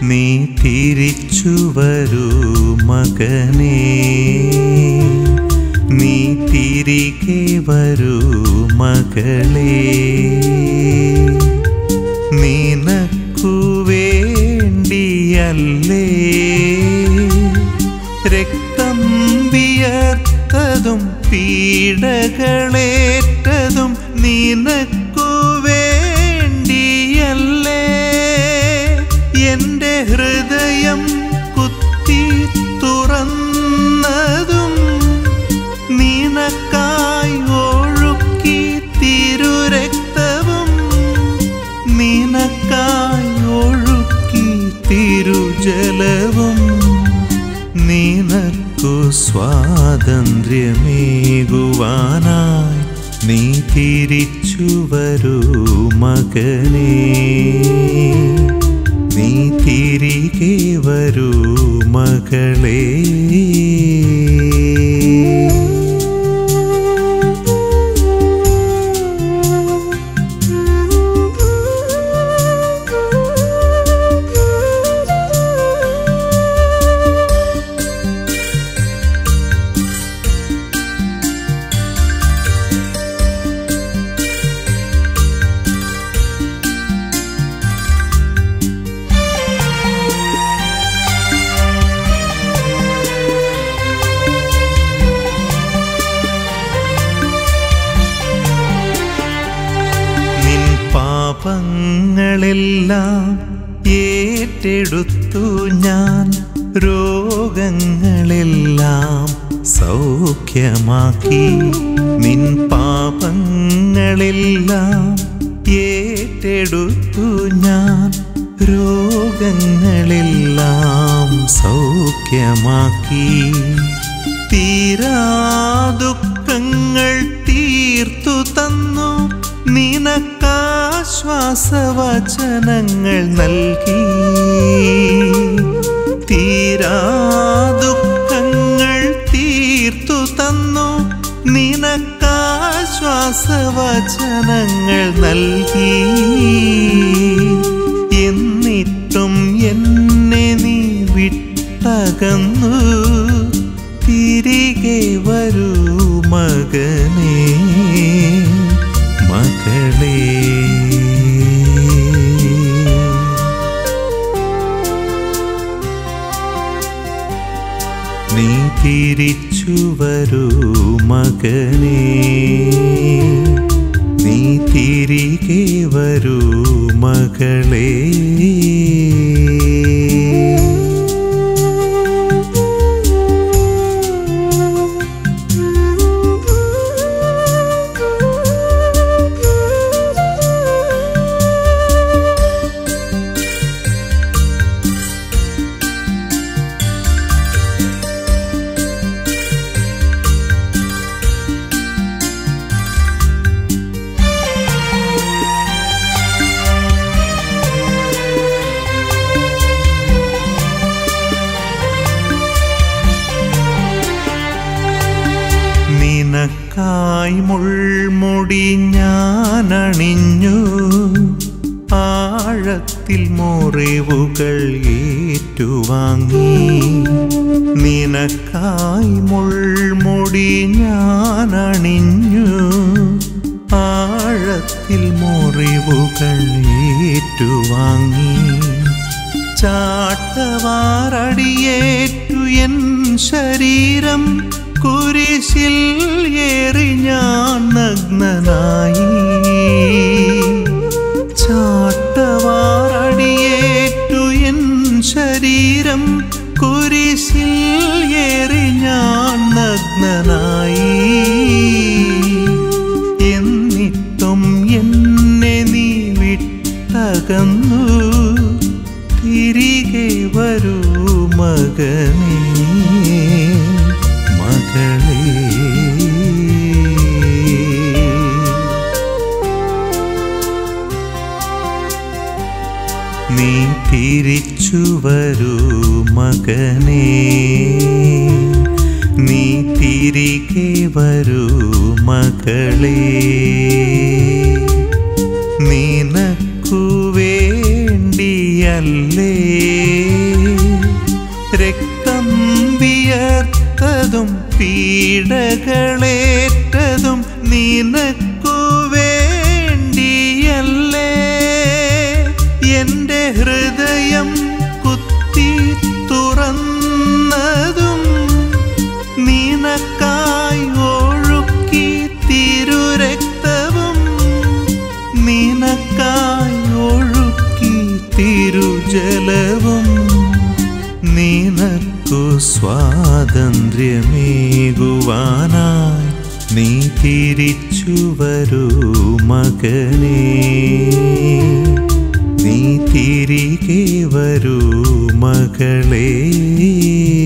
നീ തിരിച്ചു വരൂ മകനേ നീ തിരികെ വരൂ മകളേ നിനക്കു വേണ്ടിയല്ലേ രക്തം വിയർത്തതും പീഡകളേറ്റതും നിനക്കു വേണ്ടിയല്ലേ എൻ്റെ ഹൃദയം കുത്തി തുറന്നതും നിനക്കായി ഒഴുക്കി തിരുരക്തവും നിനക്കായി ഒഴുക്കി തിരുജലവും നിനക്കു സ്വാതന്ത്ര്യമേകുവാനായി നീ തിരിച്ചു വരൂ മകനേ നീ തിരികെ വരൂ മകളേ നിൻ പാപങ്ങളെല്ലാം ഏറ്റെടുത്തു ഞാൻ രോഗങ്ങളെല്ലാം സൗഖ്യമാക്കി നിൻ പാപങ്ങളെല്ലാം ഏറ്റെടുത്തു ഞാൻ രോഗങ്ങളെല്ലാം സൗഖ്യമാക്കി തീരാ ദുഃഖങ്ങൾ തീർത്തു തന്നു നിനക്കാശ്വാസവചനങ്ങൾ നൽകി തീരാ ദുഃഖങ്ങൾ തീർത്തു തന്നു നിനക്കാശ്വാസവചനങ്ങൾ നൽകി എന്നിട്ടും എന്നെ നീ വിട്ടകന്നു തിരികെ വരൂ മകനേ മകളേ നീ തിരിച്ചു വരൂ മകനേ നീ തിരികെ വരൂ മകളേ നിനക്കായി മുൾമുടി ഞാനണിഞ്ഞു ആഴത്തിൽ മുറിവുകൾ ഏറ്റുവാങ്ങി നിനക്കായി മുൾമുടി ഞാനണിഞ്ഞു ആഴത്തിൽ മുറിവുകൾ ഏറ്റുവാങ്ങി ചാട്ടവാറടിയേറ്റു എൻ ശരീരം കുരിശിൽ ഏറി ഞാൻ നഗ്നനായി ചാട്ടവാറടിയേറ്റു എൻ ശരീരം കുരിശിൽ ഏറി ഞാൻ നഗ്നനായി എന്നിട്ടും എന്നെ നീ വിട്ടകന്നു തിരികെ വരൂ മകനേ മകളേ നീ തിരിച്ചു വരൂ മകനേ നീ തിരികെ വരൂ മകളേ നിനക്കു വേണ്ടിയല്ലേ നീയല്ലേ രക്തം വിയർത്തതും പീഡകളേറ്റതും നിനക്കു വേണ്ടിയല്ലേ എൻ്റെ ഹൃദയം കുത്തി തുറന്നതും നിനക്കായി ഒഴുക്കി തിരുരക്തവും നിനക്കായി ഒഴുക്കി തിരുജലവും നിനക്കു സ്വാതന്ത്ര്യമേകുവാനായി നീ തിരിച്ചു വരൂ മകനേ നീ തിരികെ വരൂ മകളേ